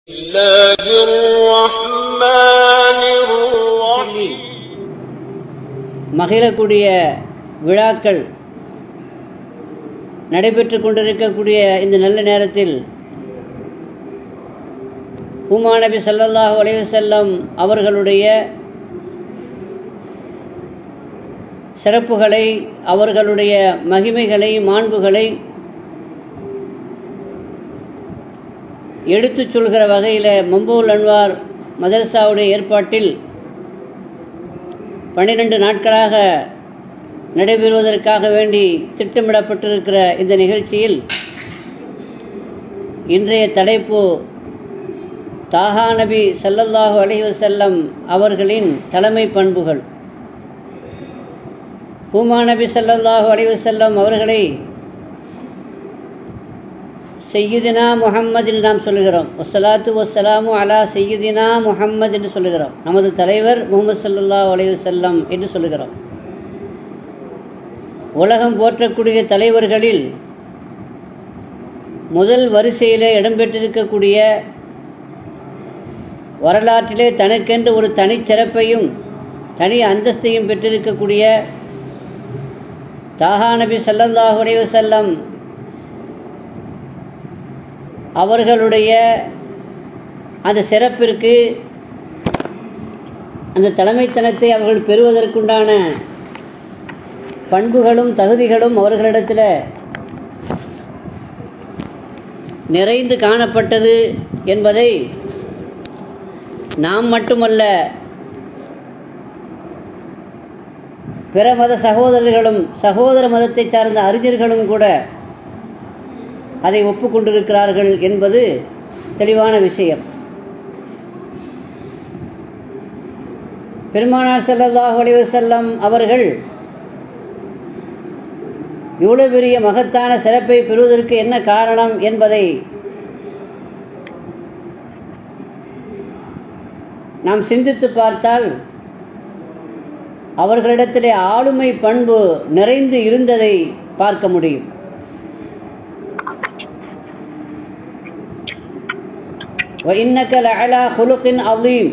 الله الرحمن الرحيم மகிழக்கூடிய விழாக்கள் நடைபெற்று கொண்டிருக்கக்கூடிய இந்த நல்ல நேரத்தில் உமா நபி ஸல்லல்லாஹு அலைஹி வஸல்லம் அவர்களுடைய சிறப்புகளை அவர்களுடைய மகிமைகளை மாண்புகளை எடுத்துச் சொல்கிற வகையில் மம்பூல் அன்வார் மதரசாவுடைய ஏற்பாட்டில் பன்னிரண்டு நாட்களாக நடைபெறுவதற்காக வேண்டி திட்டமிடப்பட்டிருக்கிற இந்த நிகழ்ச்சியில் இன்றைய தலைப்பு தாஹா நபி ஸல்லல்லாஹு அலைஹி வஸல்லம் அவர்களின் தலைமை பண்புகள் பூமா நபி ஸல்லல்லாஹு அலைஹி வஸல்லம் அவர்களை செய்யுதினா முஹம்மது என்று நாம் சொல்லுகிறோம் வஸ்ஸலாத்து வஸ்ஸலாமு அலா செய்யுதினா முஹம்மது என்று சொல்லுகிறோம் நமது தலைவர் முகமது ஸல்லல்லாஹு அலைஹி வஸல்லம் என்று சொல்லுகிறோம் உலகம் போற்றக்கூடிய தலைவர்களில் முதல் வரிசையிலே இடம்பெற்றிருக்கக்கூடிய வரலாற்றிலே தனக்கென்று ஒரு தனிச்சிறப்பையும் தனி அந்தஸ்தையும் பெற்றிருக்கக்கூடிய தாஹா நபி ஸல்லல்லாஹு அலைஹி வஸல்லம் அவர்களுடைய அந்த சிறப்பிற்கு அந்த தலைமைத்தனத்தை அவர்கள் பெறுவதற்குண்டான பண்புகளும் தகுதிகளும் அவர்களிடத்தில் நிறைந்து காணப்பட்டது என்பதை நாம் மட்டுமல்ல பிற மத சகோதரர்களும் சகோதர மதத்தை சார்ந்த அறிஞர்களும் கூட அதை ஒப்புக்கொண்டிருக்கிறார்கள் என்பது தெளிவான விஷயம் பெருமானார் ஸல்லல்லாஹு அலைஹி வஸல்லம் அவர்கள் இவ்வளவு பெரிய மகத்தான சிறப்பை பெறுவதற்கு என்ன காரணம் என்பதை நாம் சிந்தித்து பார்த்தால் அவர்களிடத்திலே ஆளுமை பண்பு நிறைந்து இருந்ததை பார்க்க முடியும் وَإِنَّكَ لَعَلَى خُلُقٍ عَظِيمٍ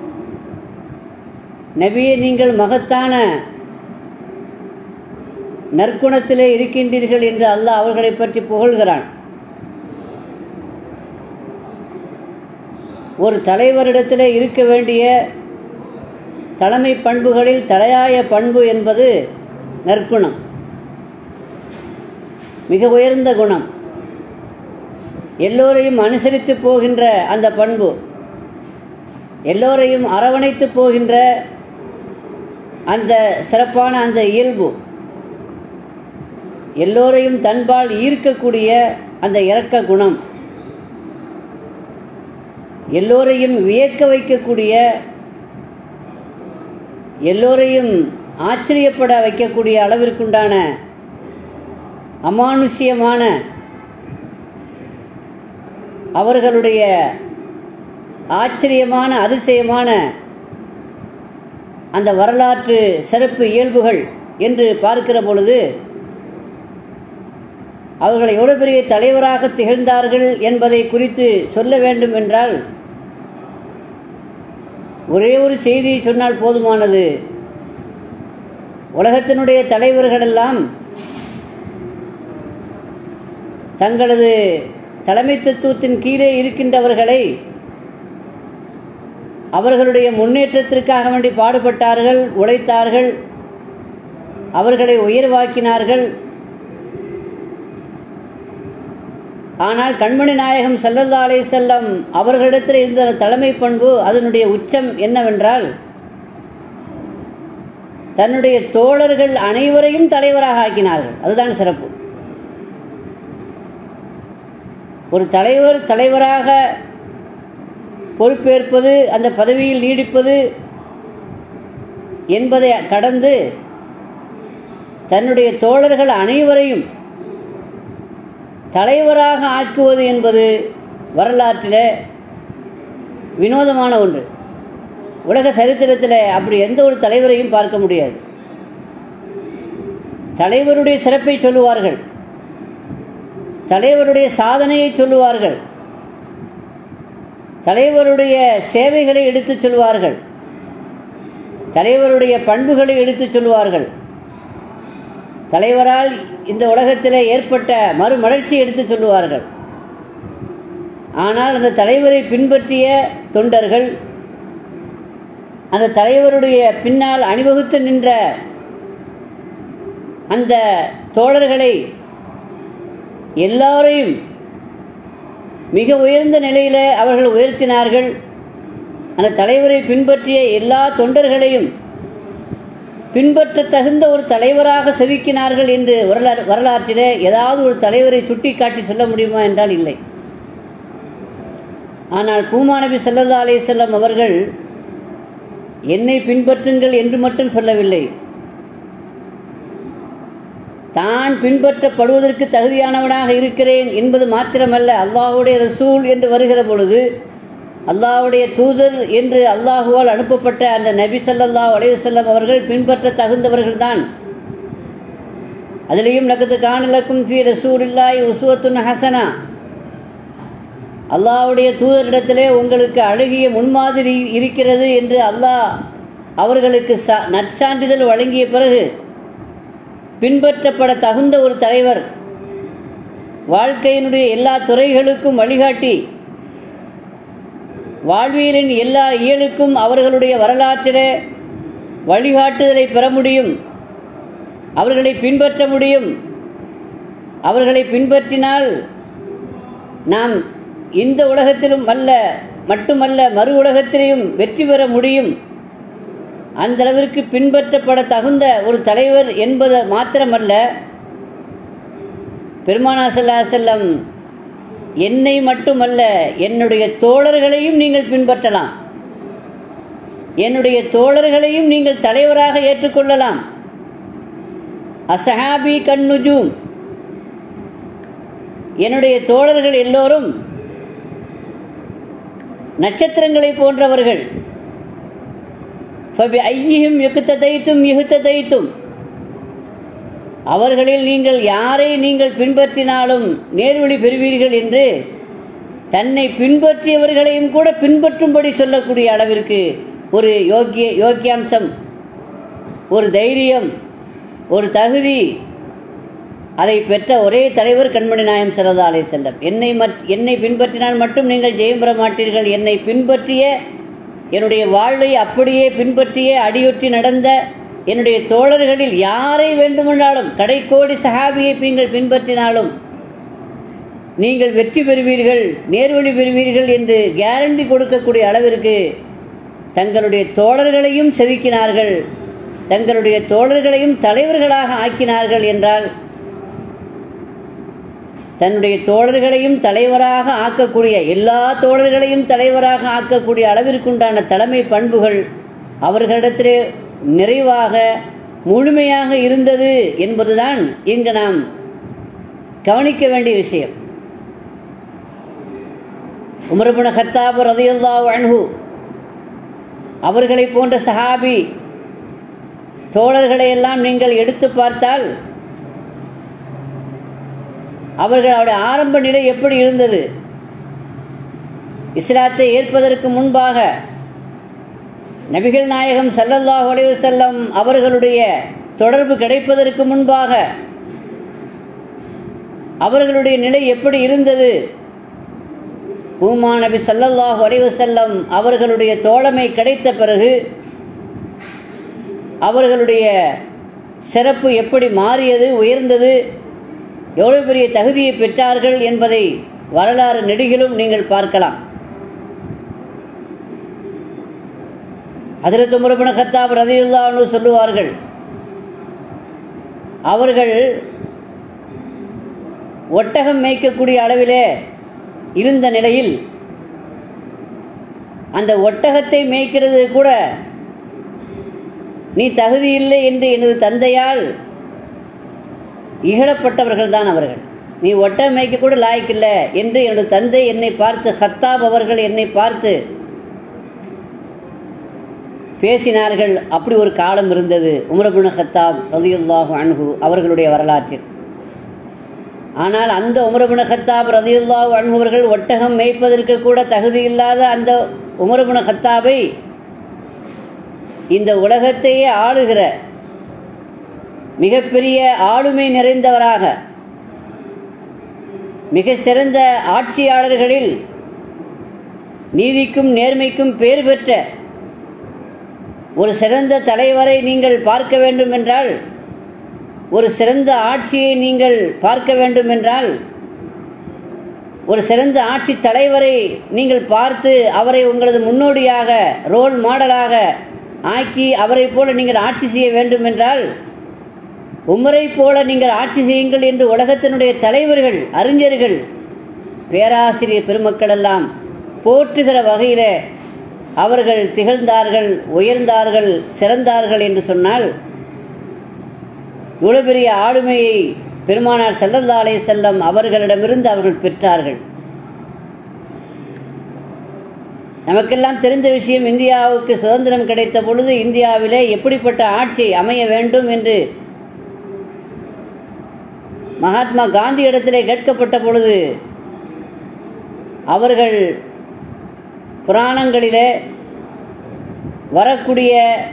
நபியே நீங்கள் மகத்தான நற்குணத்திலே இருக்கின்றீர்கள் என்று அல்லாஹ் அவர்களை பற்றி புகழ்கிறான் ஒரு தலைவரிடத்திலே இருக்க வேண்டிய தலைமை பண்புகளில் தலையாய பண்பு என்பது நற்குணம் மிக உயர்ந்த குணம் எல்லோரையும் அனுசரித்து போகின்ற அந்த பண்பு எல்லோரையும் அரவணைத்து போகின்ற அந்த சிறப்பான அந்த இயல்பு எல்லோரையும் தன்பால் ஈர்க்கக்கூடிய அந்த இரக்க குணம் எல்லோரையும் வியக்க வைக்கக்கூடிய எல்லோரையும் ஆச்சரியப்பட வைக்கக்கூடிய அளவிற்குண்டான அமானுஷ்யமான அவர்களுடைய ஆச்சரியமான அதிசயமான அந்த வரலாற்று சிறப்பு இயல்புகள் என்று பார்க்கிற பொழுது அவர்கள் எவ்வளவு பெரிய தலைவராக திகழ்ந்தார்கள் என்பதை குறித்து சொல்ல வேண்டும் என்றால் ஒரே ஒரு செய்தியை சொன்னால் போதுமானது உலகத்தினுடைய தலைவர்களெல்லாம் தங்களது தலைமைத்துவத்தின் கீழே இருக்கின்றவர்களை அவர்களுடைய முன்னேற்றத்திற்காக வேண்டி பாடுபட்டார்கள் உழைத்தார்கள் அவர்களை உயர்வாக்கினார்கள் ஆனால் கண்மணி நாயகம் செல்லல்லா அலை செல்லம் அவர்களிடத்தில் இருந்த தலைமை பண்பு அதனுடைய உச்சம் என்னவென்றால் தன்னுடைய தோழர்கள் அனைவரையும் தலைவராக ஆக்கினார்கள் அதுதான் சிறப்பு ஒரு தலைவர் தலைவராக பொறுப்பேற்பது அந்த பதவியில் நீடிப்பது என்பதை கடந்து தன்னுடைய தோழர்கள் அனைவரையும் தலைவராக ஆக்குவது என்பது வரலாற்றில் வினோதமான ஒன்று உலக சரித்திரத்தில் அப்படி எந்த ஒரு தலைவரையும் பார்க்க முடியாது தலைவருடைய சிறப்பை சொல்லுவார்கள் தலைவருடைய சாதனையை சொல்லுவார்கள் தலைவருடைய சேவைகளை எடுத்துச் சொல்வார்கள் தலைவருடைய பண்புகளை எடுத்துச் சொல்வார்கள் தலைவரால் இந்த உலகத்திலே ஏற்பட்ட மறுமலர்ச்சியை எடுத்துச் சொல்லுவார்கள் ஆனால் அந்த தலைவரை பின்பற்றிய தொண்டர்கள் அந்த தலைவருடைய பின்னால் அணிவகுத்து நின்ற அந்த தோழர்களை எல்லாரையும் மிக உயர்ந்த நிலையில் அவர்கள் உயர்த்தினார்கள் அந்த தலைவரை பின்பற்றிய எல்லா தொண்டர்களையும் பின்பற்ற தகுந்த ஒரு தலைவராக செதுக்கினார்கள் என்று வரலாறு வரலாற்றிலே ஏதாவது ஒரு தலைவரை சுட்டி காட்டி சொல்ல முடியுமா என்றால் இல்லை ஆனால் பூமாநபி சல்லல்லா அலே செல்லம் அவர்கள் என்னை பின்பற்றுங்கள் என்று மட்டும் சொல்லவில்லை தான் பின்பற்றப்படுவதற்கு தகுதியானவனாக இருக்கிறேன் என்பது மாத்திரமல்ல அல்லாஹுடைய ரசூல் என்று வருகிற பொழுது அல்லாஹுடைய தூதர் என்று அல்லாஹுவால் அனுப்பப்பட்ட அந்த நபி சல்லல்லாஹ் அலையுசல்லம் அவர்கள் பின்பற்ற தகுந்தவர்கள்தான் அதிலேயும் நகத்து காணலக்கும் ஃபி ரசூலில்லாய் உசுவத்துன் ஹசனா அல்லாஹுடைய தூதரிடத்திலே உங்களுக்கு அழகிய முன்மாதிரி இருக்கிறது என்று அல்லாஹ் அவர்களுக்கு சா நற்சான்றிதழ் வழங்கிய பிறகு பின்பற்றப்பட தகுந்த ஒரு தலைவர் வாழ்க்கையினுடைய எல்லா துறைகளுக்கும் வழிகாட்டி வாழ்வியலின் எல்லா இயலுக்கும் அவர்களுடைய வரலாற்றிலே வழிகாட்டுதலை பெற முடியும் அவர்களை பின்பற்ற முடியும் அவர்களை பின்பற்றினால் நாம் இந்த உலகத்திலும் அல்ல மட்டுமல்ல மறு உலகத்திலேயும் வெற்றி பெற முடியும் அந்த அளவிற்கு பின்பற்றப்பட தகுந்த ஒரு தலைவர் என்பது மாத்திரமல்ல பெருமானா சல்லா செல்லம் என்னை மட்டுமல்ல என்னுடைய தோழர்களையும் நீங்கள் பின்பற்றலாம் என்னுடைய தோழர்களையும் நீங்கள் தலைவராக ஏற்றுக்கொள்ளலாம் அசஹாபி கண்ணுஜூம் என்னுடைய தோழர்கள் எல்லோரும் நட்சத்திரங்களை போன்றவர்கள் ஃபபி ஐயும் யுகுத்ததைத்தும் யுகுத்ததைத்தும் அவர்களில் நீங்கள் யாரை நீங்கள் பின்பற்றினாலும் நேர்வழி பெறுவீர்கள் என்று தன்னை பின்பற்றியவர்களையும் கூட பின்பற்றும்படி சொல்லக்கூடிய அளவிற்கு ஒரு யோக்கிய யோக்கியாம்சம் ஒரு தைரியம் ஒரு தகுதி அதை பெற்ற ஒரே தலைவர் கண்மணி நாயம் சரதா அலை செல்லம் என்னை மற் என்னை பின்பற்றினால் மட்டும் நீங்கள் ஜெயம் பெற மாட்டீர்கள் என்னை பின்பற்றிய என்னுடைய வாழ்வை அப்படியே பின்பற்றிய அடியொற்றி நடந்த என்னுடைய தோழர்களில் யாரை வேண்டுமென்றாலும் கடைக்கோடி சஹாபியை நீங்கள் பின்பற்றினாலும் நீங்கள் வெற்றி பெறுவீர்கள் நேர்வழி பெறுவீர்கள் என்று கேரண்டி கொடுக்கக்கூடிய அளவிற்கு தங்களுடைய தோழர்களையும் செதுக்கினார்கள் தங்களுடைய தோழர்களையும் தலைவர்களாக ஆக்கினார்கள் என்றால் தன்னுடைய தோழர்களையும் தலைவராக ஆக்கக்கூடிய எல்லா தோழர்களையும் தலைவராக ஆக்கக்கூடிய அளவிற்குண்டான தலைமை பண்புகள் அவர்களிடத்திலே நிறைவாக முழுமையாக இருந்தது என்பதுதான் இங்கு நாம் கவனிக்க வேண்டிய விஷயம் உமரபுன ஹத்தாபு ரதியுல்லா அன்ஹு அவர்களை போன்ற சஹாபி தோழர்களை எல்லாம் நீங்கள் எடுத்து பார்த்தால் அவர்களுடைய ஆரம்ப நிலை எப்படி இருந்தது இஸ்லாத்தை ஏற்பதற்கு முன்பாக நபிகள் நாயகம் சல்லல்லாஹு அலைஹி செல்லம் அவர்களுடைய தொடர்பு கிடைப்பதற்கு முன்பாக அவர்களுடைய நிலை எப்படி இருந்தது பூமா நபி சல்லல்லாஹு அலைஹி செல்லம் அவர்களுடைய தோழமை கிடைத்த பிறகு அவர்களுடைய சிறப்பு எப்படி மாறியது உயர்ந்தது எவ்வளவு பெரிய தகுதியை பெற்றார்கள் என்பதை வரலாறு நெடுகிலும் நீங்கள் பார்க்கலாம் அதிரத்து முருபன கத்தாப் ரதியுல்லான்னு சொல்லுவார்கள் அவர்கள் ஒட்டகம் மேய்க்கக்கூடிய அளவிலே இருந்த நிலையில் அந்த ஒட்டகத்தை மேய்க்கிறது கூட நீ தகுதி இல்லை என்று எனது தந்தையால் இகழப்பட்டவர்கள் தான் அவர்கள் நீ ஒட்டகம் மேய்க்க கூட லாய்க்கில்லை என்று எனது தந்தை என்னை பார்த்து ஹத்தாப் அவர்கள் என்னை பார்த்து பேசினார்கள் அப்படி ஒரு காலம் இருந்தது உமரபுன ஹத்தாப் ரதியுல்லாஹு அன்ஹு அவர்களுடைய வரலாற்றில் ஆனால் அந்த உமரபுன கத்தாப் ரதியுல்லா அன்பவர்கள் ஒட்டகம் மேய்ப்பதற்கு கூட தகுதி இல்லாத அந்த உமரபுன கத்தாபை இந்த உலகத்தையே ஆளுகிற மிகப்பெரிய ஆளுமை நிறைந்தவராக மிக சிறந்த ஆட்சியாளர்களில் நீதிக்கும் நேர்மைக்கும் பேர் பெற்ற ஒரு சிறந்த தலைவரை நீங்கள் பார்க்க வேண்டும் என்றால் ஒரு சிறந்த ஆட்சியை நீங்கள் பார்க்க வேண்டும் என்றால் ஒரு சிறந்த ஆட்சி தலைவரை நீங்கள் பார்த்து அவரை உங்களது முன்னோடியாக ரோல் மாடலாக ஆக்கி அவரை போல நீங்கள் ஆட்சி செய்ய வேண்டும் என்றால் உமரை போல நீங்கள் ஆட்சி செய்யுங்கள் என்று உலகத்தினுடைய தலைவர்கள் அறிஞர்கள் பேராசிரியர் பெருமக்கள் எல்லாம் போற்றுகிற வகையில் அவர்கள் திகழ்ந்தார்கள் உயர்ந்தார்கள் சிறந்தார்கள் என்று சொன்னால் இவ்வளவு பெரிய ஆளுமையை பெருமானார் செல்லந்தாலே செல்லம் அவர்களிடமிருந்து அவர்கள் பெற்றார்கள் நமக்கெல்லாம் தெரிந்த விஷயம் இந்தியாவுக்கு சுதந்திரம் கிடைத்த பொழுது இந்தியாவிலே எப்படிப்பட்ட ஆட்சி அமைய வேண்டும் என்று மகாத்மா காந்தி இடத்திலே கேட்கப்பட்ட பொழுது அவர்கள் புராணங்களிலே வரக்கூடிய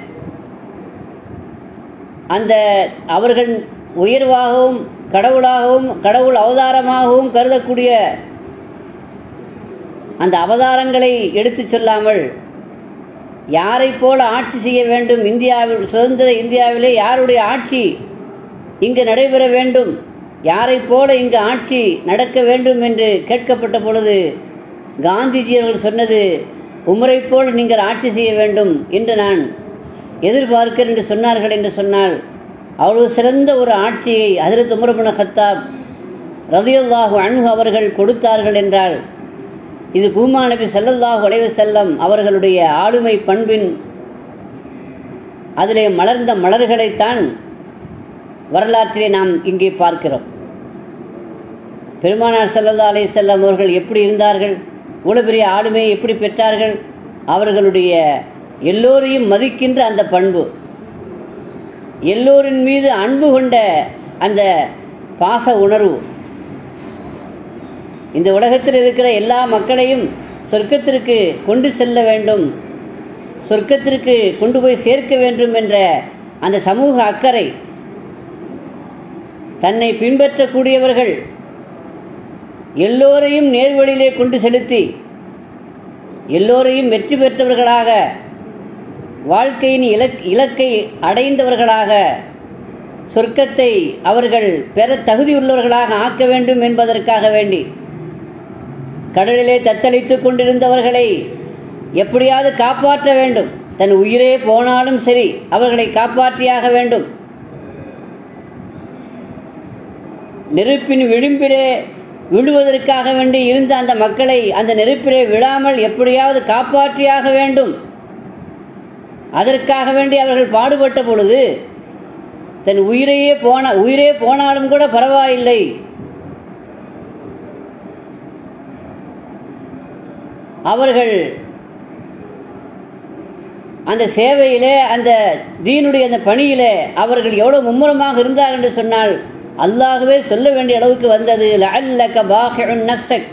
அந்த அவர்கள் உயர்வாகவும் கடவுளாகவும் கடவுள் அவதாரமாகவும் கருதக்கூடிய அந்த அவதாரங்களை எடுத்துச் சொல்லாமல் யாரை போல ஆட்சி செய்ய வேண்டும் இந்தியாவில் சுதந்திர இந்தியாவிலே யாருடைய ஆட்சி இங்கு நடைபெற வேண்டும் யாரை போல இங்கு ஆட்சி நடக்க வேண்டும் என்று கேட்கப்பட்ட பொழுது காந்திஜி அவர்கள் சொன்னது உமரை போல் நீங்கள் ஆட்சி செய்ய வேண்டும் என்று நான் எதிர்பார்க்கிறேன் என்று சொன்னார்கள் என்று சொன்னால் அவ்வளவு சிறந்த ஒரு ஆட்சியை ஹசரத் உமர்புன ஹத்தாப் ரதியுல்லாஹு அன்ஹு அவர்கள் கொடுத்தார்கள் என்றால் இது பூமா நபி ஸல்லல்லாஹு அலைஹி செல்லம் அவர்களுடைய ஆளுமை பண்பின் அதிலே மலர்ந்த மலர்களைத்தான் வரலாற்றிலே நாம் இங்கே பார்க்கிறோம் பெருமானார் ஸல்லல்லாஹு அலைஹி செல்லம் அவர்கள் எப்படி இருந்தார்கள் இவ்வளவு பெரிய ஆளுமையை எப்படி பெற்றார்கள் அவர்களுடைய எல்லோரையும் மதிக்கின்ற அந்த பண்பு எல்லோரின் மீது அன்பு கொண்ட அந்த பாச உணர்வு இந்த உலகத்தில் இருக்கிற எல்லா மக்களையும் சொர்க்கத்திற்கு கொண்டு செல்ல வேண்டும் சொர்க்கத்திற்கு கொண்டு போய் சேர்க்க வேண்டும் என்ற அந்த சமூக அக்கறை தன்னை பின்பற்றக்கூடியவர்கள் எல்லோரையும் நேர்வழியிலே கொண்டு செலுத்தி எல்லோரையும் வெற்றி பெற்றவர்களாக வாழ்க்கையின் இலக் இலக்கை அடைந்தவர்களாக சொர்க்கத்தை அவர்கள் பெற தகுதியுள்ளவர்களாக ஆக்க வேண்டும் என்பதற்காக வேண்டி கடலிலே தத்தளித்துக் கொண்டிருந்தவர்களை எப்படியாவது காப்பாற்ற வேண்டும் தன் உயிரே போனாலும் சரி அவர்களை காப்பாற்றியாக வேண்டும் நெருப்பின் விளிம்பிலே விழுவதற்காக வேண்டி இருந்த அந்த மக்களை அந்த நெருப்பிலே விழாமல் எப்படியாவது காப்பாற்றியாக வேண்டும் அதற்காக வேண்டி அவர்கள் பாடுபட்ட பொழுது தன் உயிரையே போன உயிரே போனாலும் கூட பரவாயில்லை அவர்கள் அந்த சேவையிலே அந்த தீனுடைய அந்த பணியிலே அவர்கள் எவ்வளவு மும்முரமாக இருந்தார் என்று சொன்னால் அல்லாகவே சொல்ல வேண்டிய அளவுக்கு வந்தது லஅல்லக பாஹிஉன் நஃப்ஸக்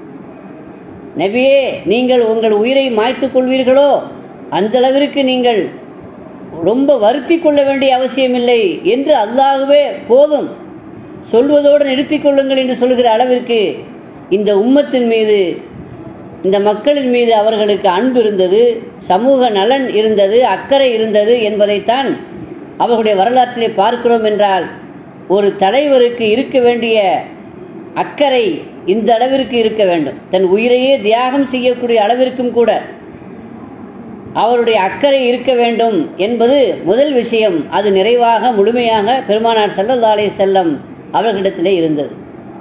நபியே நீங்கள் உங்கள் உயிரை மாய்த்துக் கொள்வீர்களோ அந்த அளவிற்கு நீங்கள் ரொம்ப வருத்தி கொள்ள வேண்டிய அவசியமில்லை என்று அல்லாகவே போதும் சொல்வதோடு நிறுத்திக் கொள்ளுங்கள் என்று சொல்கிற அளவிற்கு இந்த உம்மத்தின் மீது இந்த மக்களின் மீது அவர்களுக்கு அன்பு இருந்தது சமூக நலன் இருந்தது அக்கறை இருந்தது என்பதைத்தான் அவர்களுடைய வரலாற்றிலே பார்க்கிறோம் என்றால் ஒரு தலைவருக்கு இருக்க வேண்டிய அக்கறை இந்த அளவிற்கு இருக்க வேண்டும் தன் உயிரையே தியாகம் செய்யக்கூடிய அளவிற்கும் கூட அவருடைய அக்கறை இருக்க வேண்டும் என்பது முதல் விஷயம் அது நிறைவாக முழுமையாக பெருமானார் செல்லல்லாலே செல்லம் அவர்களிடத்திலே இருந்தது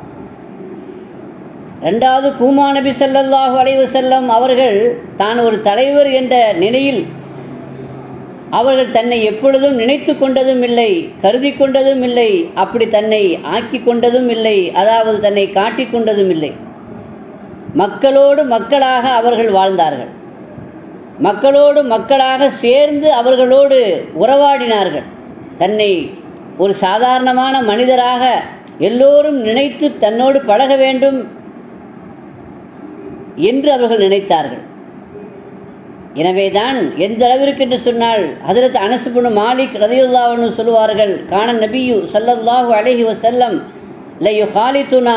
ரெண்டாவது பூமா நபி ஸல்லல்லாஹு அலைஹி வஸல்லம் அவர்கள் தான் ஒரு தலைவர் என்ற நிலையில் அவர்கள் தன்னை எப்பொழுதும் நினைத்து கொண்டதும் இல்லை கருதி கொண்டதும் இல்லை அப்படி தன்னை ஆக்கி கொண்டதும் இல்லை அதாவது தன்னை காட்டிக் கொண்டதும் இல்லை மக்களோடு மக்களாக அவர்கள் வாழ்ந்தார்கள் மக்களோடு மக்களாக சேர்ந்து அவர்களோடு உறவாடினார்கள் தன்னை ஒரு சாதாரணமான மனிதராக எல்லோரும் நினைத்து தன்னோடு பழக வேண்டும் என்று அவர்கள் நினைத்தார்கள் எனவேதான் எந்த அளவிற்கு என்று சொன்னால் ஹதரத் அனசுபுன் மாலிக் ரதியுல்லாவனு சொல்லுவார்கள் காண நபியு சல்லல்லாஹு அலைஹி வசல்லம் லயு ஹாலித்துனா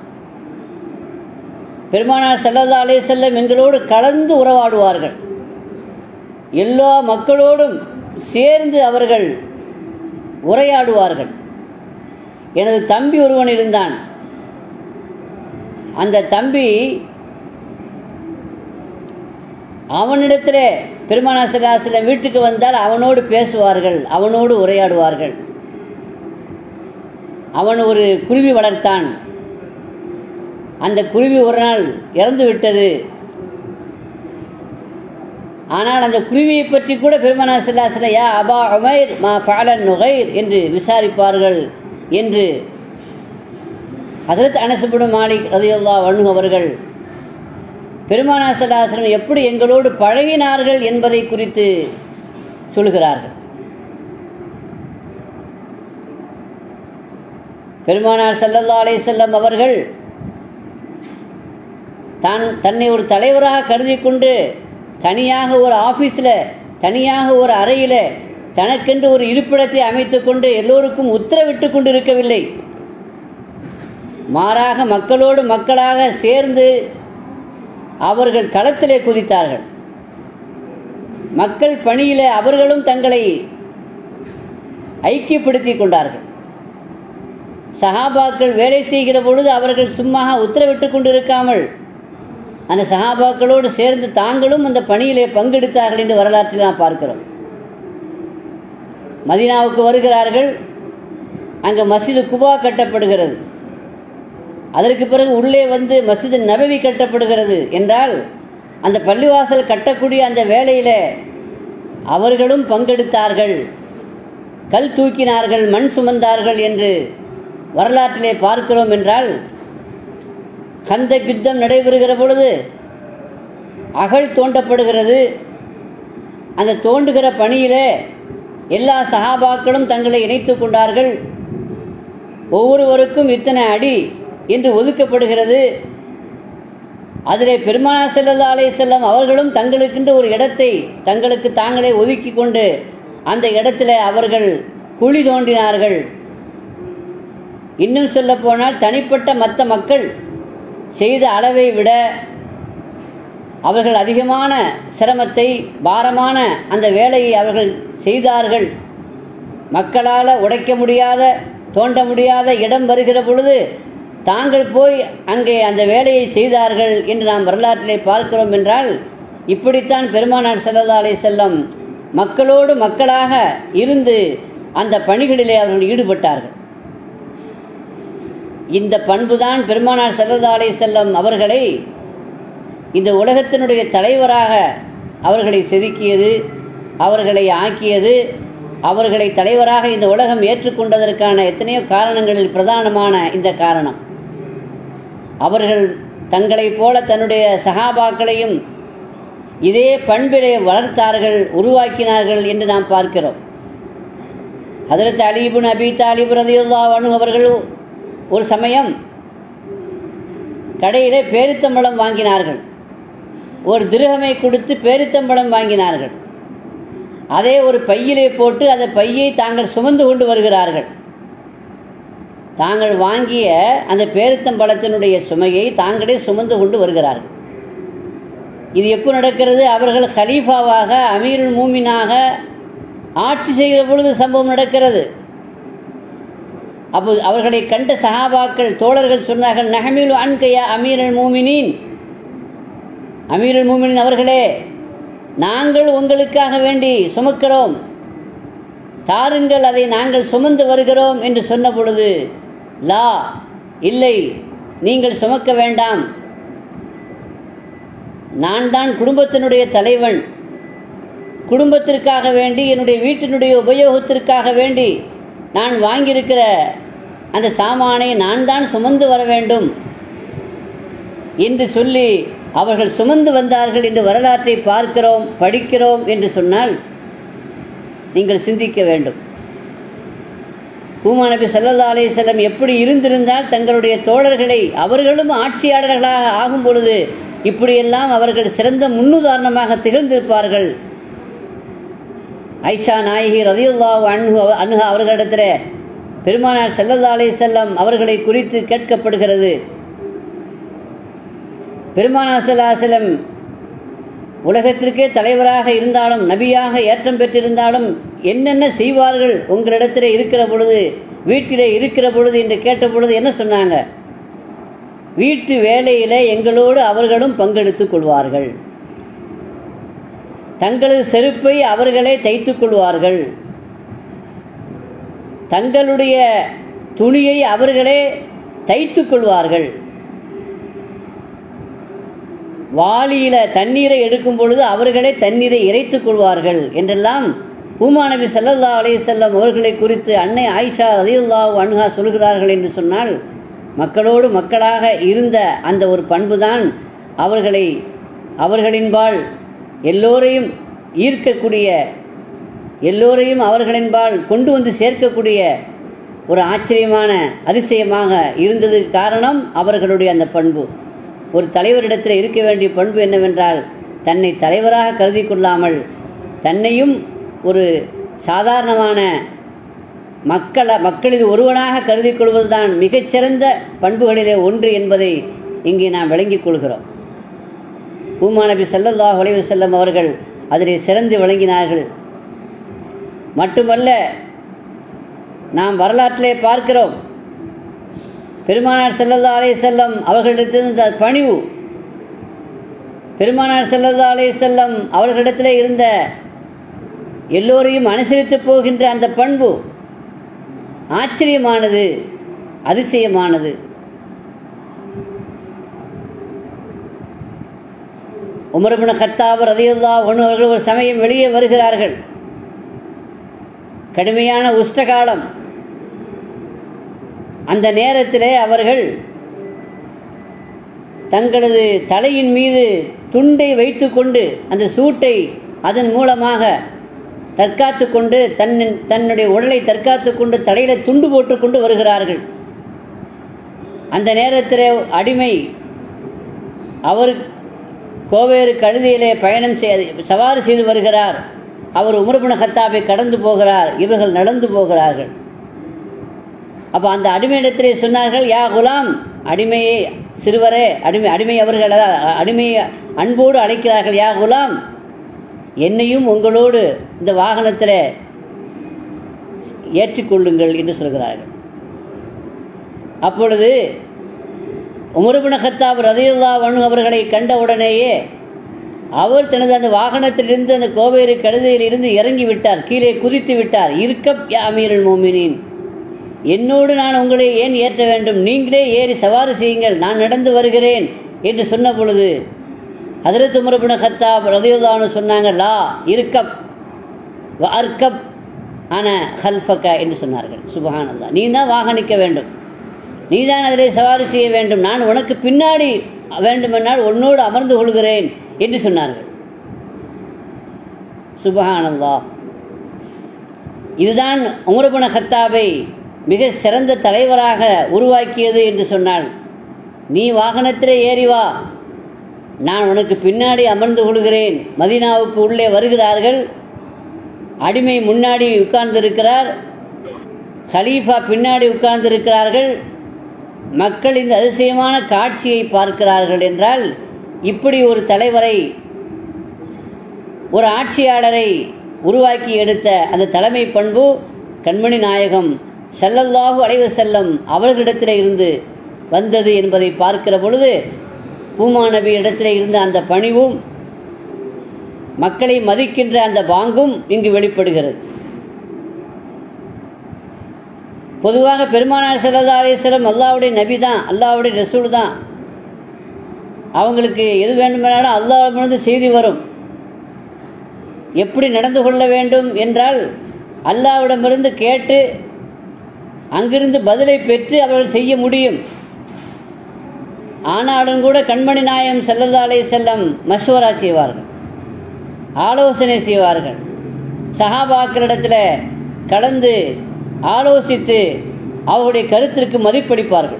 பெருமானார் சல்லல்லா அலே செல்லம் எங்களோடு கலந்து உறவாடுவார்கள் எல்லா மக்களோடும் சேர்ந்து அவர்கள் உரையாடுவார்கள் எனது தம்பி ஒருவன் இருந்தான் அந்த தம்பி அவனிடத்தில் பெருமானா சிலாசிலம் வீட்டுக்கு வந்தால் அவனோடு பேசுவார்கள் அவனோடு உரையாடுவார்கள் அவன் ஒரு குருவி வளர்த்தான் அந்த குருவி ஒரு நாள் இறந்து விட்டது ஆனால் அந்த குருவியை பற்றி கூட பெருமானா சிலாசில யா அபா உமைர் மா ஃபாலன் நுகைர் என்று விசாரிப்பார்கள் என்று ஹதரத் அனசுபுடும் மாலிக் ரதியுல்லா வண்ணு அவர்கள் பெருமானா சல்லாசனம் எப்படி எங்களோடு பழகினார்கள் என்பதை குறித்து சொல்கிறார்கள் பெருமானார் சல்லல்லா அலே செல்லம் அவர்கள் தான் தன்னை ஒரு தலைவராக கருதி கொண்டு தனியாக ஒரு ஆஃபீஸில் தனியாக ஒரு அறையில் தனக்கென்று ஒரு இருப்பிடத்தை அமைத்து கொண்டு எல்லோருக்கும் உத்தரவிட்டு கொண்டு இருக்கவில்லை மாறாக மக்களோடு மக்களாக சேர்ந்து அவர்கள் களத்திலே குதித்தார்கள் மக்கள் பணியில் அவர்களும் தங்களை ஐக்கியப்படுத்தி கொண்டார்கள் சஹாபாக்கள் வேலை செய்கிற பொழுது அவர்கள் சும்மா உத்தரவிட்டு கொண்டிருக்காமல் அந்த சஹாபாக்களோடு சேர்ந்து தாங்களும் அந்த பணியிலே பங்கெடுத்தார்கள் என்று வரலாற்றில் நாம் பார்க்கிறோம் மதினாவுக்கு வருகிறார்கள் அங்கே மசிது குபா கட்டப்படுகிறது அதற்கு பிறகு உள்ளே வந்து மசிது நபவி கட்டப்படுகிறது என்றால் அந்த பள்ளிவாசல் கட்டக்கூடிய அந்த வேலையில் அவர்களும் பங்கெடுத்தார்கள் கல் தூக்கினார்கள் மண் சுமந்தார்கள் என்று வரலாற்றிலே பார்க்கிறோம் என்றால் கந்த யுத்தம் நடைபெறுகிற பொழுது அகழ் தோண்டப்படுகிறது அந்த தோண்டுகிற பணியிலே எல்லா சகாபாக்களும் தங்களை இணைத்து கொண்டார்கள் ஒவ்வொருவருக்கும் இத்தனை அடி என்று ஒதுக்கப்படுகிறது அதிலே பெருமானா செல்லல்லா அலே செல்லம் அவர்களும் தங்களுக்கென்று ஒரு இடத்தை தங்களுக்கு தாங்களே ஒதுக்கி கொண்டு அந்த இடத்துல அவர்கள் குழி தோண்டினார்கள் இன்னும் சொல்ல போனால் தனிப்பட்ட மற்ற மக்கள் செய்த அளவை விட அவர்கள் அதிகமான சிரமத்தை பாரமான அந்த வேலையை அவர்கள் செய்தார்கள் மக்களால் உடைக்க முடியாத தோண்ட முடியாத இடம் வருகிற பொழுது தாங்கள் போய் அங்கே அந்த வேலையை செய்தார்கள் என்று நாம் வரலாற்றிலே பார்க்கிறோம் என்றால் இப்படித்தான் பெருமானார் செல்லல்லா அலை செல்லம் மக்களோடு மக்களாக இருந்து அந்த பணிகளிலே அவர்கள் ஈடுபட்டார்கள் இந்த பண்புதான் பெருமானார் செல்லல்லா அலை செல்லம் அவர்களை இந்த உலகத்தினுடைய தலைவராக அவர்களை செதுக்கியது அவர்களை ஆக்கியது அவர்களை தலைவராக இந்த உலகம் ஏற்றுக்கொண்டதற்கான எத்தனையோ காரணங்களில் பிரதானமான இந்த காரணம் அவர்கள் தங்களைப் போல தன்னுடைய சகாபாக்களையும் இதே பண்பிலே வளர்த்தார்கள் உருவாக்கினார்கள் என்று நாம் பார்க்கிறோம் ஹதரத் அலீபுன் அபி தாலிபு ரதியுல்லா அனு அவர்கள் ஒரு சமயம் கடையிலே பேரித்தம்பழம் வாங்கினார்கள் ஒரு திருகமை கொடுத்து பேரித்தம்பழம் வாங்கினார்கள் அதே ஒரு பையிலே போட்டு அந்த பையை தாங்கள் சுமந்து கொண்டு வருகிறார்கள் தாங்கள் வாங்கிய அந்த பேரித்தம்பழத்தினுடைய சுமையை தாங்களே சுமந்து கொண்டு வருகிறார்கள் இது எப்போ நடக்கிறது அவர்கள் ஹலீஃபாவாக அமீருல் மூமினாக ஆட்சி செய்கிற பொழுது சம்பவம் நடக்கிறது அப்போ அவர்களை கண்ட சஹாபாக்கள் தோழர்கள் சொன்னார்கள் நஹமீலு அன்கையா அமீரல் மூமினின் அமீரல் மூமினின் அவர்களே நாங்கள் உங்களுக்காக வேண்டி சுமக்கிறோம் தாருங்கள் அதை நாங்கள் சுமந்து வருகிறோம் என்று சொன்ன பொழுது லா இல்லை நீங்கள் சுமக்க வேண்டாம் நான் தான் குடும்பத்தினுடைய தலைவன் குடும்பத்திற்காக வேண்டி என்னுடைய வீட்டினுடைய உபயோகத்திற்காக வேண்டி நான் வாங்கியிருக்கிற அந்த சாமானை நான் தான் சுமந்து வர வேண்டும் என்று சொல்லி அவர்கள் சுமந்து வந்தார்கள் என்று வரலாற்றை பார்க்கிறோம் படிக்கிறோம் என்று சொன்னால் நீங்கள் சிந்திக்க வேண்டும் பூமா நபி ஸல்லல்லாஹு அலைஹி வஸல்லம் எப்படி இருந்திருந்தால் தங்களுடைய தோழர்களை அவர்களும் ஆட்சியாளர்களாக ஆகும் பொழுது இப்படியெல்லாம் அவர்கள் சிறந்த முன்னுதாரணமாக திகழ்ந்திருப்பார்கள் ஐஷா நாயகி ரதியுல்லாஹு அன்ஹு அன்ஹா அவர்களிடத்தில் பெருமானார் ஸல்லல்லாஹு அலைஹி வஸல்லம் அவர்களை குறித்து கேட்கப்படுகிறது பெருமானார் ஸல்லல்லாஹு அலைஹி வஸல்லம் உலகத்திற்கே தலைவராக இருந்தாலும் நபியாக ஏற்றம் பெற்றிருந்தாலும் என்னென்ன செய்வார்கள் உங்களிடத்தில் இருக்கிற பொழுது வீட்டிலே இருக்கிற பொழுது என்று கேட்ட பொழுது என்ன சொன்னாங்க வீட்டு வேலையில் எங்களோடு அவர்களும் பங்கெடுத்துக் கொள்வார்கள் தங்களது செருப்பை அவர்களே தைத்துக் கொள்வார்கள் தங்களுடைய துணியை அவர்களே தைத்துக் கொள்வார்கள் வாளியில தண்ணீரை எடுக்கும் பொழுது அவர்களே தண்ணீரை இறைத்துக் கொள்வார்கள் என்றெல்லாம் பூமா நபி சல்லல்லா அலையம் அவர்களை குறித்து அன்னை ஆயிஷா ரதியுல்லாஹு அன்ஹா சொல்கிறார்கள் என்று சொன்னால் மக்களோடு மக்களாக இருந்த அந்த ஒரு பண்புதான் அவர்களை அவர்களின்பால் எல்லோரையும் ஈர்க்கக்கூடிய எல்லோரையும் அவர்களின்பால் கொண்டு வந்து சேர்க்கக்கூடிய ஒரு ஆச்சரியமான அதிசயமாக இருந்தது காரணம் அவர்களுடைய அந்த பண்பு ஒரு தலைவரிடத்தில் இருக்க வேண்டிய பண்பு என்னவென்றால் தன்னை தலைவராக கருதி கொள்ளாமல் தன்னையும் ஒரு சாதாரணமான மக்கள மக்களில் ஒருவனாக கருதி கொள்வதுதான் மிகச்சிறந்த பண்புகளிலே ஒன்று என்பதை இங்கே நாம் விளங்கிக் கொள்கிறோம் பூமா நபி ஸல்லல்லாஹு அலைஹி வஸல்லம் அவர்கள் அதிலே சிறந்து விளங்கினார்கள் மட்டுமல்ல நாம் வரலாற்றிலே பார்க்கிறோம் பெருமானார் செல்லல்லா அலே செல்லம் அவர்களிடத்தில் இருந்த பணிவு பெருமானார் செல்லல்லா அலே செல்லம் அவர்களிடத்தில் இருந்த எல்லோரையும் அனுசரித்து போகின்ற அந்த பண்பு ஆச்சரியமானது அதிசயமானது உமர்பின கத்தாப் ரதியுல்லா ஒன்று அவர்கள் ஒரு சமயம் வெளியே வருகிறார்கள் கடுமையான உஷ்டகாலம் அந்த நேரத்திலே அவர்கள் தங்களது தலையின் மீது துண்டை வைத்துக்கொண்டு அந்த சூட்டை அதன் மூலமாக தற்காத்து கொண்டு தன் தன்னுடைய உடலை தற்காத்து கொண்டு தலையில் துண்டு போட்டுக்கொண்டு வருகிறார்கள் அந்த நேரத்தில் அடிமை அவர் கோவேறு கழுதியிலே பயணம் செய்ய சவாரி செய்து வருகிறார் அவர் உமர்பின கத்தாப்பை கடந்து போகிறார் இவர்கள் நடந்து போகிறார்கள் அப்போ அந்த அடிமையிடத்திலே சொன்னார்கள் யா குலாம் அடிமையே சிறுவரே அடிமை அடிமை அவர்கள் அடிமையை அன்போடு அழைக்கிறார்கள் யா குலாம் என்னையும் உங்களோடு இந்த வாகனத்தில் ஏற்றிக்கொள்ளுங்கள் என்று சொல்கிறார்கள் அப்பொழுது உமருபின கத்தாப் ரதையுல்லா வனு அவர்களை கண்டவுடனேயே அவர் தனது அந்த வாகனத்திலிருந்து அந்த கோவேறு கழுதையில் இருந்து இறங்கி விட்டார் கீழே குதித்து விட்டார் இருக்கப் யா அமீரல் மோமினின் என்னோடு நான் உங்களை ஏன் ஏற்ற வேண்டும் நீங்களே ஏறி சவாரி செய்யுங்கள் நான் நடந்து வருகிறேன் என்று சொன்ன பொழுது ஹதரத் உமரபின ஹத்தாப் ரதியுல்லான்னு சொன்னாங்க லா இருக்கப் அர்க்கப் ஆன ஹல்ஃபக்க என்று சொன்னார்கள் சுபஹானல்லா நீ தான் வாகனிக்க வேண்டும் நீ தான் அதிலே சவாரி செய்ய வேண்டும் நான் உனக்கு பின்னாடி வேண்டுமென்றால் உன்னோடு அமர்ந்து கொள்கிறேன் என்று சொன்னார்கள் சுபஹானல்லா இதுதான் உமரபுன ஹத்தாபை மிக சிறந்த தலைவராக உருவாக்கியது என்று சொன்னால் நீ வாகனத்திலே ஏறி வா நான் உனக்கு பின்னாடி அமர்ந்து கொள்கிறேன் மதீனாவுக்கு உள்ளே வருகிறார்கள் அடிமை முன்னாடி உட்கார்ந்திருக்கிறார் ஹலீஃபா பின்னாடி உட்கார்ந்திருக்கிறார்கள் மக்கள் இந்த அதிசயமான காட்சியை பார்க்கிறார்கள் என்றால் இப்படி ஒரு தலைவரை ஒரு ஆட்சியாளரை உருவாக்கி எடுத்த அந்த தலைமை பண்பு கண்மணி நாயகம் செல்லல்லாஹு அலைவ செல்லம் அவர்களிடத்தில் இருந்து வந்தது என்பதை பார்க்கிற பொழுது பூமா நபி இடத்தில் இருந்த அந்த பணிவும் மக்களை மதிக்கின்ற அந்த பாங்கும் இங்கு வெளிப்படுகிறது பொதுவாக பெருமானார் செல்லல்லா அலிஸ்லம் அல்லாவுடைய நபி தான் அல்லாவுடைய ரசூல் தான் அவங்களுக்கு எது வேண்டுமானாலும் அல்லாவிலிருந்து செய்தி வரும் எப்படி நடந்து கொள்ள வேண்டும் என்றால் அல்லாவிடமிருந்து கேட்டு அங்கிருந்து பதிலை பெற்று அவர்கள் செய்ய முடியும் ஆனாலும் கூட கண்மணி நாயம் செல்லல்லா அலை செல்லம் மஸ்வரா செய்வார்கள் ஆலோசனை செய்வார்கள் சஹாபாக்களிடத்தில் கலந்து ஆலோசித்து அவர்களுடைய கருத்திற்கு மதிப்பளிப்பார்கள்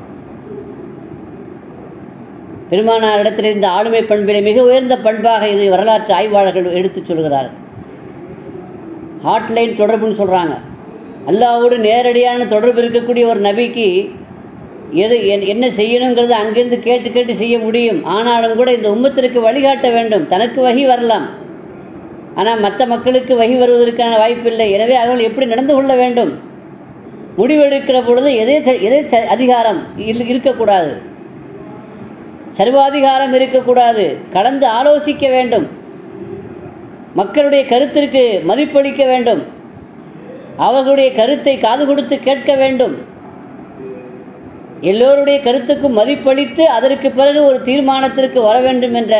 பெருமானார் இடத்தில் இந்த ஆளுமை பண்பிலே மிக உயர்ந்த பண்பாக இது வரலாற்று ஆய்வாளர்கள் எடுத்துச் சொல்கிறார்கள் ஹாட்லைன் தொடர்புன்னு சொல்கிறாங்க அல்லாவோடு நேரடியான தொடர்பு இருக்கக்கூடிய ஒரு நபிக்கு எது என்- என்ன செய்யணுங்கிறத அங்கிருந்து கேட்டு கேட்டு செய்ய முடியும் ஆனாலும் கூட இந்த உம்மத்திற்கு வழிகாட்ட வேண்டும் தனக்கு வகி வரலாம் ஆனால் மற்ற மக்களுக்கு வகி வருவதற்கான வாய்ப்பில்லை எனவே அவர்கள் எப்படி நடந்து கொள்ள வேண்டும் முடிவெடுக்கிற பொழுது எதை ச- எதை ச- அதிகாரம் இல்- இருக்கக்கூடாது சர்வாதிகாரம் இருக்கக்கூடாது கலந்து ஆலோசிக்க வேண்டும் மக்களுடைய கருத்திற்கு மதிப்பளிக்க வேண்டும் அவர்களுடைய கருத்தை காது கொடுத்து கேட்க வேண்டும் எல்லோருடைய கருத்துக்கும் மதிப்பளித்து அதற்கு பிறகு ஒரு தீர்மானத்திற்கு வர வேண்டும் என்ற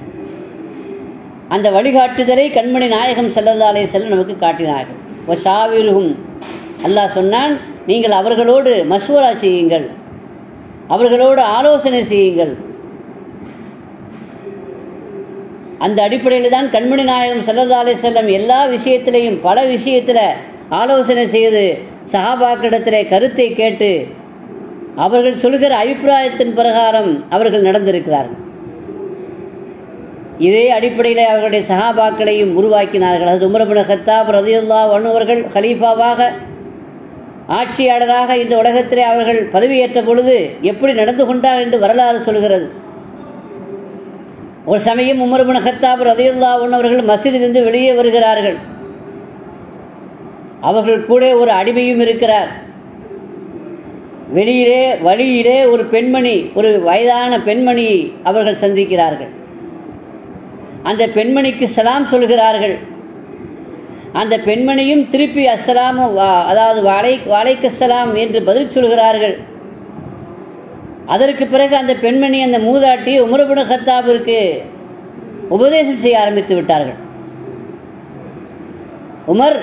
அந்த வழிகாட்டுதலை கண்மணி நாயகம் செல்லதாலே செல்ல நமக்கு காட்டினார்கள் வசாவிருகும் அல்லாஹ் சொன்னான் நீங்கள் அவர்களோடு மசூரா செய்யுங்கள் அவர்களோடு ஆலோசனை செய்யுங்கள் அந்த அடிப்படையில் தான் கண்மணி நாயகம் செல்லதாலே செல்லம் எல்லா விஷயத்திலையும் பல விஷயத்தில் ஆலோசனை செய்து சஹாபாக்கிடத்திலே கருத்தை கேட்டு அவர்கள் சொல்கிற அபிப்பிராயத்தின் பிரகாரம் அவர்கள் நடந்திருக்கிறார்கள் இதே அடிப்படையில் அவர்களுடைய சஹாபாக்களையும் உருவாக்கினார்கள் அது உமரபின் ஹத்தாப் ரதியுல்லா அவர்கள் ஹலீஃபாவாக ஆட்சியாளராக இந்த உலகத்திலே அவர்கள் பதவியேற்ற பொழுது எப்படி நடந்து கொண்டார் என்று வரலாறு சொல்கிறது ஒரு சமயம் உமர்பின் ஹத்தாப் ரதியுல்லா அவர்கள் மசிதிலிருந்து வெளியே வருகிறார்கள் அவர்கள் கூட ஒரு அடிமையும் இருக்கிறார் வெளியிலே வழியிலே ஒரு பெண்மணி ஒரு வயதான பெண்மணியை அவர்கள் சந்திக்கிறார்கள் அந்த பெண்மணிக்கு சலாம் சொல்கிறார்கள் அந்த பெண்மணியும் திருப்பி அஸ்ஸலாமு வா- அதாவது வாழை வாழைக்கு சலாம் என்று பதில் சொல்கிறார்கள் அதற்கு பிறகு அந்த பெண்மணி அந்த மூதாட்டி உமரபுன கத்தாபிற்கு உபதேசம் செய்ய ஆரம்பித்து விட்டார்கள் உமர்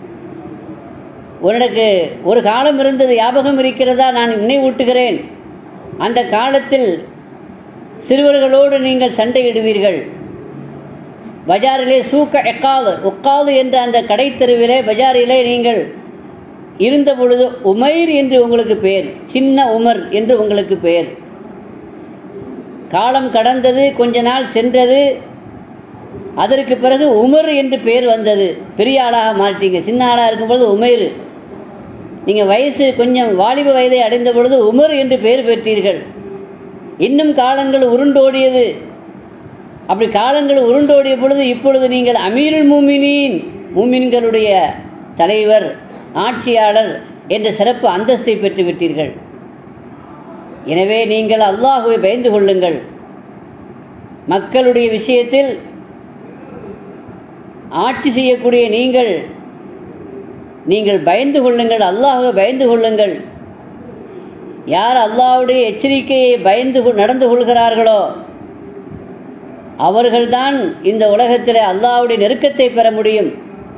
உனக்கு ஒரு காலம் இருந்தது ஞாபகம் இருக்கிறதா நான் நினைவூட்டுகிறேன் அந்த காலத்தில் சிறுவர்களோடு நீங்கள் சண்டையிடுவீர்கள் பஜாரிலே சூக்க எக்காது உக்காது என்ற அந்த கடை தெருவிலே பஜாரிலே நீங்கள் இருந்த பொழுது உமைர் என்று உங்களுக்கு பெயர் சின்ன உமர் என்று உங்களுக்கு பெயர் காலம் கடந்தது கொஞ்ச நாள் சென்றது அதற்கு பிறகு உமர் என்று பெயர் வந்தது பெரிய ஆளாக மாறிட்டீங்க சின்ன ஆளாக இருக்கும்பொழுது உமைர் நீங்கள் வயசு கொஞ்சம் வாலிப வயதை அடைந்த பொழுது உமர் என்று பெயர் பெற்றீர்கள் இன்னும் காலங்கள் உருண்டோடியது அப்படி காலங்கள் உருண்டோடிய பொழுது இப்பொழுது நீங்கள் அமீருல் மூமினீன் மூமின்களுடைய தலைவர் ஆட்சியாளர் என்ற சிறப்பு அந்தஸ்தை பெற்று விட்டீர்கள் எனவே நீங்கள் அல்லாஹுவை பயந்து கொள்ளுங்கள் மக்களுடைய விஷயத்தில் ஆட்சி செய்யக்கூடிய நீங்கள் நீங்கள் பயந்து கொள்ளுங்கள் அல்லாஹுவை பயந்து கொள்ளுங்கள் யார் அல்லாஹ்வுடைய எச்சரிக்கையை பயந்து கொ- நடந்து கொள்கிறார்களோ அவர்கள்தான் இந்த உலகத்தில் அல்லாஹ்வுடைய நெருக்கத்தை பெற முடியும்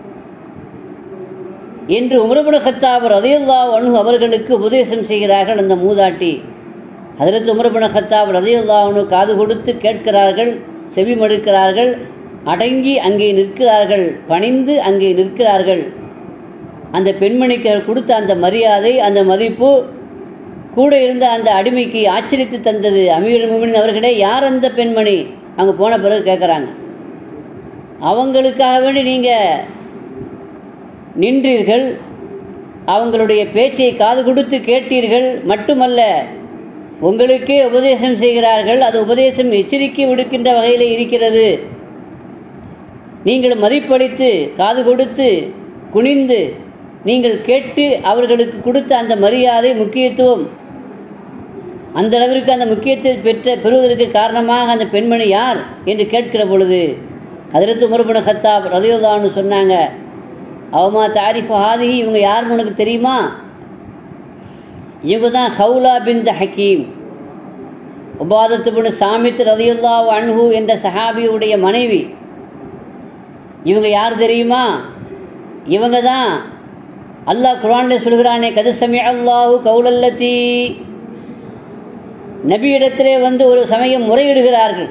என்று உமரபுன கத்தாப் ரதியுல்லா அனு அவர்களுக்கு உபதேசம் செய்கிறார்கள் அந்த மூதாட்டி ஹதரத் உமரபுன கத்தாப் ரதியுல்லா அனு காது கொடுத்து கேட்கிறார்கள் செவி மடுக்கிறார்கள் அடங்கி அங்கே நிற்கிறார்கள் பணிந்து அங்கே நிற்கிறார்கள் அந்த பெண்மணிக்கு அவர் கொடுத்த அந்த மரியாதை அந்த மதிப்பு கூட இருந்த அந்த அடிமைக்கு ஆச்சரித்து தந்தது அமீர் முமின் அவர்களே யார் அந்த பெண்மணி அங்கே போன பிறகு கேட்குறாங்க அவங்களுக்காக வேண்டி நீங்கள் நின்றீர்கள் அவங்களுடைய பேச்சை காது கொடுத்து கேட்டீர்கள் மட்டுமல்ல உங்களுக்கே உபதேசம் செய்கிறார்கள் அது உபதேசம் எச்சரிக்கை விடுக்கின்ற வகையில் இருக்கிறது நீங்கள் மதிப்பளித்து காது கொடுத்து குனிந்து நீங்கள் கேட்டு அவர்களுக்கு கொடுத்த அந்த மரியாதை முக்கியத்துவம் அந்த அளவிற்கு அந்த முக்கியத்துவத்தை பெற்ற பெறுவதற்கு காரணமாக அந்த பெண்மணி யார் என்று கேட்கிற பொழுது ஹதரத்து முருபன ஹத்தாப் ரதியுல்லான்னு சொன்னாங்க அவமா தாரிஃப் ஹாதிஹி இவங்க யாருன்னு உனக்கு தெரியுமா இவங்க தான் ஹவுலா பின் த ஹக்கீம் உபாதத்து பின் சாமித் ரதியுல்லா அன்ஹு என்ற சஹாபியுடைய மனைவி இவங்க யார் தெரியுமா இவங்க தான் அல்லாஹ் குர்ஆனில் சொல்கிறானே கது சமி அல்லாஹு கவுலல்லத்தி நபியிடத்திலே வந்து ஒரு சமயம் முறையிடுகிறார்கள்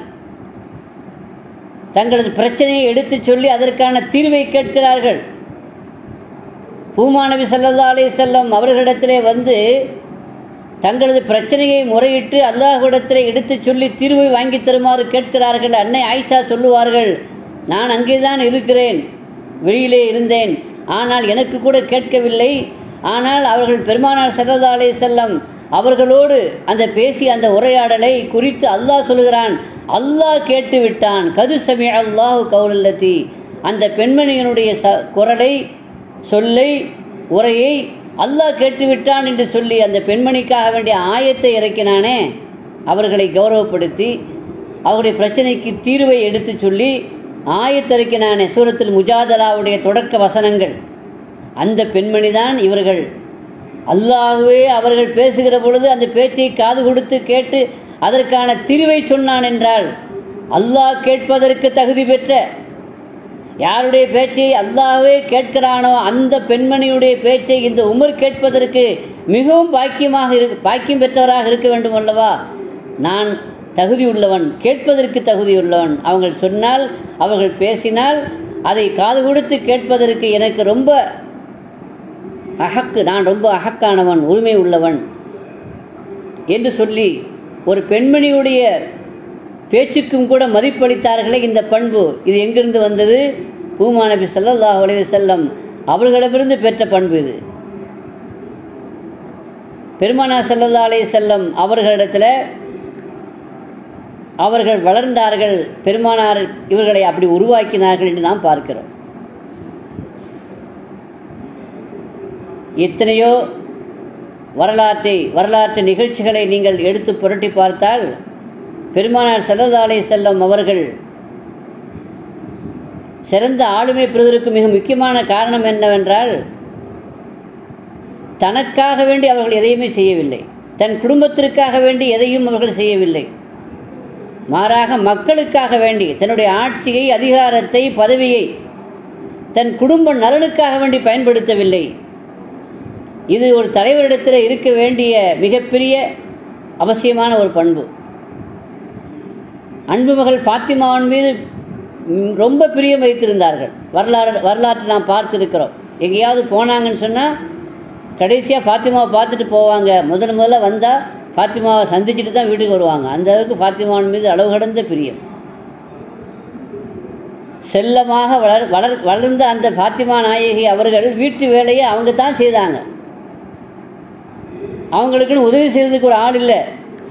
தங்களது பிரச்சனையை எடுத்துச் சொல்லி அதற்கான தீர்வை கேட்கிறார்கள் பூமா நபி ஸல்லல்லாஹு அலைஹி வஸல்லம் அவர்களிடத்திலே வந்து தங்களது பிரச்சனையை முறையிட்டு அல்லாஹ்விடத்திலே எடுத்துச் சொல்லி தீர்வை வாங்கி தருமாறு கேட்கிறார்கள் அன்னை ஆயிஷா சொல்லுவார்கள் நான் அங்கேதான் இருக்கிறேன் வெளியிலே இருந்தேன் ஆனால் எனக்கு கூட கேட்கவில்லை ஆனால் அவர்கள் பெருமானார் ஸல்லல்லாஹு அலைஹி வஸல்லம் அவர்களோடு அந்த பேசி அந்த உரையாடலை குறித்து அல்லாஹ் சொல்கிறான் அல்லாஹ் கேட்டு விட்டான் கது சமி அல்லாஹு கவுலல்லத்தி அந்த பெண்மணியினுடைய ச குரலை சொல்லை உரையை அல்லாஹ் கேட்டுவிட்டான் என்று சொல்லி அந்த பெண்மணிக்காக வேண்டிய ஆயத்தை இறக்கினானே அவர்களை கௌரவப்படுத்தி அவருடைய பிரச்சனைக்கு தீர்வை எடுத்து சொல்லி ஆயத்திறக்கினானே சூரத்தில் முஜாதலாவுடைய தொடக்க வசனங்கள் அந்த பெண்மணி தான் இவர்கள் அல்லாஹ்வே அவர்கள் பேசுகிற பொழுது அந்த பேச்சை காது கொடுத்து கேட்டு அதற்கான தீர்வை சொன்னான் என்றால் அல்லாஹ் கேட்பதற்கு தகுதி பெற்ற யாருடைய பேச்சை அல்லாஹ்வே கேட்கிறானோ அந்த பெண்மணியுடைய பேச்சை இந்த உமர் கேட்பதற்கு மிகவும் பாக்கியமாக இரு பாக்கியம் பெற்றவராக இருக்க வேண்டும் அல்லவா நான் தகுதி உள்ளவன் கேட்பதற்கு தகுதி உள்ளவன் அவங்க சொன்னால் அவர்கள் பேசினால் அதை காது கொடுத்து கேட்பதற்கு எனக்கு ரொம்ப அகக்கு நான் ரொம்ப அகக்கானவன் உரிமை உள்ளவன் என்று சொல்லி ஒரு பெண்மணியுடைய பேச்சுக்கும் கூட மதிப்பளித்தார்களே இந்த பண்பு இது எங்கிருந்து வந்தது பூமா நபி ஸல்லல்லாஹு அலைஹி வஸல்லம் அவர்களிடமிருந்து பெற்ற பண்பு இது பெருமானா ஸல்லல்லாஹு அலைஹி வஸல்லம் அவர்களிடத்தில் அவர்கள் வளர்ந்தார்கள் பெருமானார் இவர்களை அப்படி உருவாக்கினார்கள் என்று நாம் பார்க்கிறோம் எத்தனையோ வரலாற்றை வரலாற்று நிகழ்ச்சிகளை நீங்கள் எடுத்து புரட்டி பார்த்தால் பெருமானார் ஸல்லல்லாஹு அலைஹி செல்லம் அவர்கள் சிறந்த ஆளுமை பெறுவதற்கு மிக முக்கியமான காரணம் என்னவென்றால் தனக்காக வேண்டி அவர்கள் எதையுமே செய்யவில்லை தன் குடும்பத்திற்காக வேண்டி எதையும் அவர்கள் செய்யவில்லை மாறாக மக்களுக்காக வேண்டி தன்னுடைய ஆட்சியை அதிகாரத்தை பதவியை தன் குடும்ப நலனுக்காக வேண்டி பயன்படுத்தவில்லை இது ஒரு தலைவரிடத்தில் இருக்க வேண்டிய மிகப்பெரிய அவசியமான ஒரு பண்பு அன்பு மகள் ஃபாத்திமாவின் மீது ம், ரொம்ப பிரியம் வைத்திருந்தார்கள் வரலாறு வரலாற்றை நாம் பார்த்துருக்கிறோம் எங்கேயாவது போனாங்கன்னு சொன்னால் கடைசியாக ஃபாத்திமாவை பார்த்துட்டு போவாங்க முதல் முதல்ல வந்தால் ஃபாத்திமாவை சந்திச்சுட்டு தான் வீட்டுக்கு வருவாங்க அந்த அளவுக்கு ஃபாத்திமாவின் மீது அளவு கடந்த பிரியம் செல்லமாக வளர் வளர் வளர்ந்த அந்த ஃபாத்திமா நாயகி அவர்கள் வீட்டு வேலையை அவங்க தான் செய்தாங்க அவங்களுக்குன்னு உதவி செய்வதற்கு ஒரு ஆள் இல்லை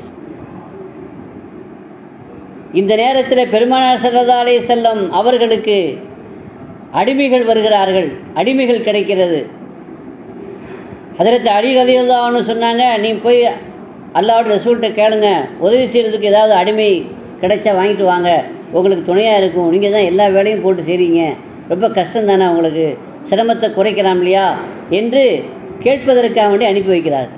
இந்த நேரத்தில் பெருமானார் ஸல்லல்லாஹு அலைஹி செல்லம் அவர்களுக்கு அடிமைகள் வருகிறார்கள் அடிமைகள் கிடைக்கிறது ஹதரத் அலி ரலியல்லாஹு சொன்னாங்க நீ போய் அல்லாவோட ரசூல்கிட்ட கேளுங்க உதவி செய்கிறதுக்கு ஏதாவது அடிமை கிடைச்சா வாங்கிட்டு வாங்க உங்களுக்கு துணையாக இருக்கும் நீங்கள் தான் எல்லா வேலையும் போட்டு செய்கிறீங்க ரொம்ப கஷ்டம் தானே உங்களுக்கு சிரமத்தை குறைக்கலாம் இல்லையா என்று கேட்பதற்காக வேண்டி அனுப்பி வைக்கிறார்கள்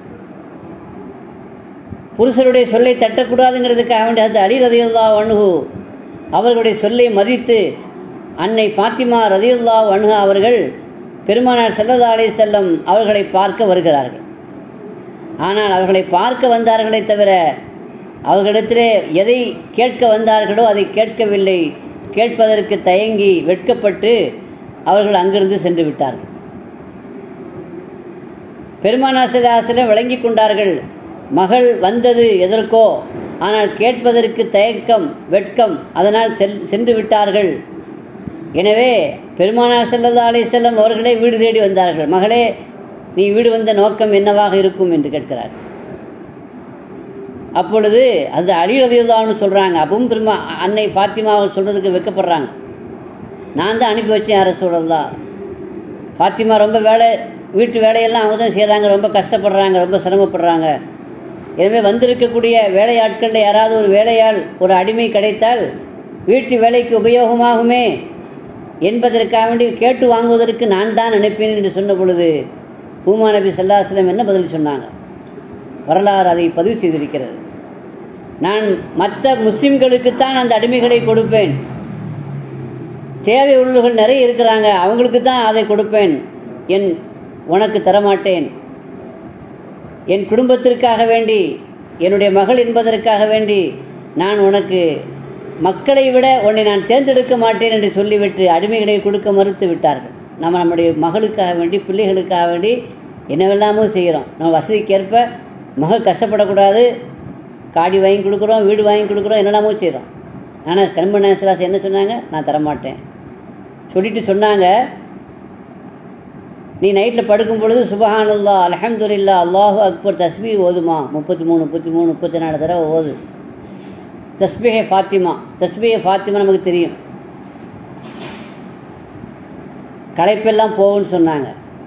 புருஷருடைய சொல்லை தட்டக்கூடாதுங்கிறதுக்காக வேண்டி அது அலி ரதியுல்லா அணுகு அவர்களுடைய சொல்லை மதித்து அன்னை ஃபாத்திமா ரதியுல்லா அணுகு அவர்கள் பெருமானார் ஸல்லல்லாஹு அலைஹி செல்லம் அவர்களை பார்க்க வருகிறார்கள் ஆனால் அவர்களை பார்க்க வந்தார்களே தவிர அவர்களிடத்திலே எதை கேட்க வந்தார்களோ அதை கேட்கவில்லை கேட்பதற்கு தயங்கி வெட்கப்பட்டு அவர்கள் அங்கிருந்து சென்று விட்டார்கள் பெருமானாசிலாசில விளங்கி கொண்டார்கள் மகள் வந்தது எதற்கோ ஆனால் கேட்பதற்கு தயக்கம் வெட்கம் அதனால் செல் சென்று விட்டார்கள் எனவே பெருமானார் ஸல்லல்லாஹு அலைஹி வஸல்லம் அவர்களே வீடு தேடி வந்தார்கள் மகளே நீ வீடு வந்த நோக்கம் என்னவாக இருக்கும் என்று கேட்கிறார் அப்பொழுது அது அலி ரதியுல்லான்னு சொல்கிறாங்க அப்பவும் பெருமா அன்னை ஃபாத்திமாவை சொல்கிறதுக்கு வெக்கப்படுறாங்க நான் தான் அனுப்பி வச்சேன் யாரை சொல்லலாம் ஃபாத்திமா ரொம்ப வேலை வீட்டு வேலையெல்லாம் அவங்க தான் செய்கிறாங்க ரொம்ப கஷ்டப்படுறாங்க ரொம்ப சிரமப்படுறாங்க எனவே வந்திருக்கக்கூடிய வேலையாட்களில் யாராவது ஒரு வேலையாள் ஒரு அடிமை கிடைத்தால் வீட்டு வேலைக்கு உபயோகமாகுமே என்பதற்காக வேண்டி கேட்டு வாங்குவதற்கு நான் தான் அனுப்பினேன் என்று சொன்ன பொழுது பூமா நபி ஸல்லல்லாஹு என்ன பதில் சொன்னாங்க வரலாறு அதை பதிவு செய்திருக்கிறது நான் மற்ற முஸ்லிம்களுக்குத்தான் அந்த அடிமைகளை கொடுப்பேன் தேவை உள்ளவர்கள் நிறைய இருக்கிறாங்க அவங்களுக்கு தான் அதை கொடுப்பேன் என் உனக்கு தரமாட்டேன் என் குடும்பத்திற்காக வேண்டி என்னுடைய மகள் என்பதற்காக வேண்டி நான் உனக்கு மக்களை விட உன்னை நான் தேர்ந்தெடுக்க மாட்டேன் என்று சொல்லிவிட்டு அடிமைகளை கொடுக்க மறுத்து விட்டார்கள் நம்ம நம்முடைய மகளுக்காக வேண்டி பிள்ளைகளுக்காக வேண்டி என்னவெல்லாமோ செய்கிறோம் நம்ம வசதிக்கேற்ப மகள் கஷ்டப்படக்கூடாது காடி வாங்கி கொடுக்குறோம் வீடு வாங்கி கொடுக்குறோம் என்னெல்லாமோ செய்கிறோம் ஆனால் கண்மணேசராசு என்ன சொன்னாங்க நான் தரமாட்டேன் சொல்லிட்டு சொன்னாங்க நீ நைட்டில் படுக்கும் பொழுது சுபஹானல்லா அல்ஹம்துலில்லா அல்லாஹு அக்பர் தஸ்பீ ஓதுமா முப்பத்தி மூணு முப்பத்தி மூணு முப்பத்தி நாலு தடவை ஓது தஸ்பீஹே ஃபாத்திமா தஸ்பீஹே ஃபாத்திமா நமக்கு தெரியும் களைப்பெல்லாம் போகும்னு சொன்னாங்க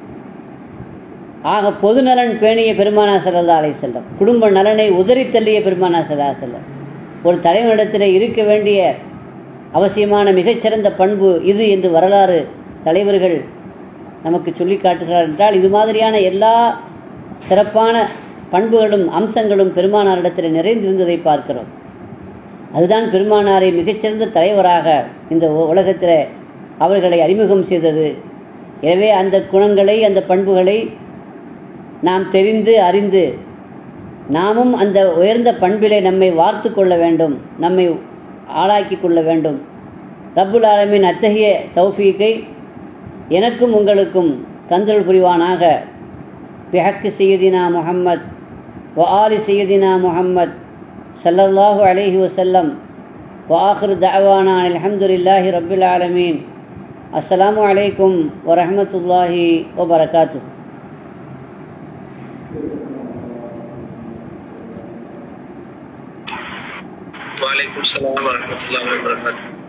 ஆக பொது நலன் பேணிய பெருமானா சல்லா அலை செல்லம் குடும்ப நலனை உதறி தள்ளிய பெருமானா சல்லா செல்லம் ஒரு தலைவனிடத்தில் இருக்க வேண்டிய அவசியமான மிகச்சிறந்த பண்பு இது என்று வரலாறு தலைவர்கள் நமக்கு சொல்லி காட்டுகிறார் என்றால் இது மாதிரியான எல்லா சிறப்பான பண்புகளும் அம்சங்களும் பெருமானாரிடத்தில் நிறைந்திருந்ததை பார்க்கிறோம் அதுதான் பெருமானாரை மிகச்சிறந்த தலைவராக இந்த உ- உலகத்தில் அவர்களை அறிமுகம் செய்தது எனவே அந்த குணங்களை அந்த பண்புகளை நாம் தெரிந்து அறிந்து நாமும் அந்த உயர்ந்த பண்பிலே நம்மை வார்த்து கொள்ள வேண்டும் நம்மை ஆளாக்கி கொள்ள வேண்டும் ரப்புல் ஆலமின் அத்தகைய தௌஃபீக்கை எனக்கும் உங்களுக்கும் தந்தல் புரிவானாக பிஹக்கு செய்யதினா முஹம்மத் வ ஆலி செய்யதினா முஹம்மத் ஸல்லல்லாஹு அலைஹி வஸல்லம் வ ஆஹிரு தஅவானா அல்ஹம்துலில்லாஹி ரப்பில் ஆலமீன் அஸ்ஸலாமு அலைக்கும் வரஹ்மத்துல்லாஹி வ பரகாத்துஹு वालेकुम सलाम वरहमतुल्लाहि वबरकातुहू